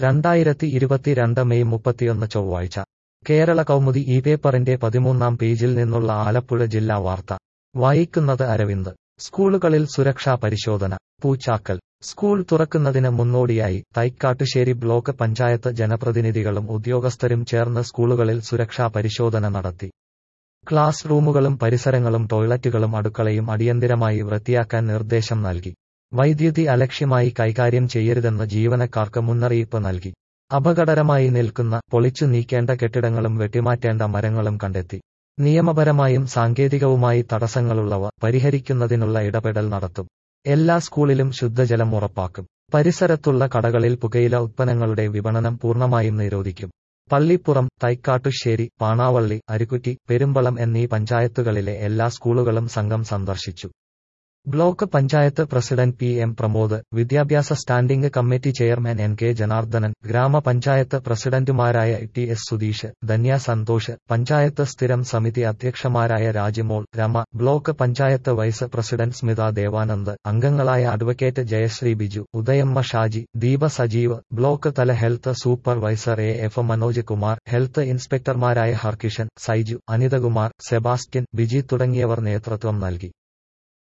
രണ്ടായിരത്തി ഇരുപത്തിരണ്ട് മെയ് മുപ്പത്തിയൊന്ന് ചൊവ്വാഴ്ച കേരള കൗമുദി ഈ പേപ്പറിന്റെ പതിമൂന്നാം പേജിൽ നിന്നുള്ള ആലപ്പുഴ ജില്ലാ വാർത്ത വായിക്കുന്നത് അരവിന്ദ് സ്കൂളുകളിൽ സുരക്ഷാ പരിശോധന പൂച്ചാക്കൽ സ്കൂൾ തുറക്കുന്നതിന് മുന്നോടിയായി തൈക്കാട്ടുശ്ശേരി ബ്ലോക്ക് പഞ്ചായത്ത് ജനപ്രതിനിധികളും ഉദ്യോഗസ്ഥരും ചേർന്ന് സ്കൂളുകളിൽ സുരക്ഷാ പരിശോധന നടത്തി ക്ലാസ് റൂമുകളും പരിസരങ്ങളും ടോയ്ലറ്റുകളും അടുക്കളയും അടിയന്തിരമായി വൃത്തിയാക്കാൻ നിർദ്ദേശം നൽകി വൈദ്യുതി അലക്ഷ്യമായി കൈകാര്യം ചെയ്യരുതെന്ന് ജീവനക്കാർക്ക് മുന്നറിയിപ്പ് നൽകി അപകടകരമായി നിൽക്കുന്ന പൊളിച്ചു നീക്കേണ്ട കെട്ടിടങ്ങളും വെട്ടിമാറ്റേണ്ട മരങ്ങളും കണ്ടെത്തി നിയമപരമായും സാങ്കേതികവുമായി തടസ്സങ്ങളുള്ളവ പരിഹരിക്കുന്നതിനുള്ള ഇടപെടൽ നടത്തും എല്ലാ സ്കൂളിലും ശുദ്ധജലം ഉറപ്പാക്കും പരിസരത്തുള്ള കടകളിൽ പുകയില ഉത്പന്നങ്ങളുടെ വിപണനം പൂർണ്ണമായും നിരോധിക്കും പള്ളിപ്പുറം തൈക്കാട്ടുശ്ശേരി പാണാവള്ളി അരുക്കുറ്റി പെരുമ്പളം എന്നീ പഞ്ചായത്തുകളിലെ എല്ലാ സ്കൂളുകളും സംഘം സന്ദർശിച്ചു block panchayat president P M Pramod വിദ്യാഭ്യാസ standing committee chairman N K Janardhanan ഗ്രാമപഞ്ചായത്ത് പ്രസിഡന്റുമാരായ ടി എസ് സുധീഷ് ധന്യ സന്തോഷ് പഞ്ചായത്ത് സ്ഥിരം സമിതി അധ്യക്ഷമാരായ Rajimol Rama block panchayat vice president Smitha Devanand അംഗങ്ങളായ അഡ്വക്കേറ്റ് ജയശ്രീ ബിജു ഉദയമ്മ ഷാജി ദീപ സജീവ് ബ്ലോക്ക് തല health supervisor A F Manoj Kumar health ഇൻസ്പെക്ടർമാരായ ഹർകിഷൻ സൈജു അനിതകുമാർ സെബാസ്റ്റ്യൻ ബിജി തുടങ്ങിയവർ നേതൃത്വം നൽകി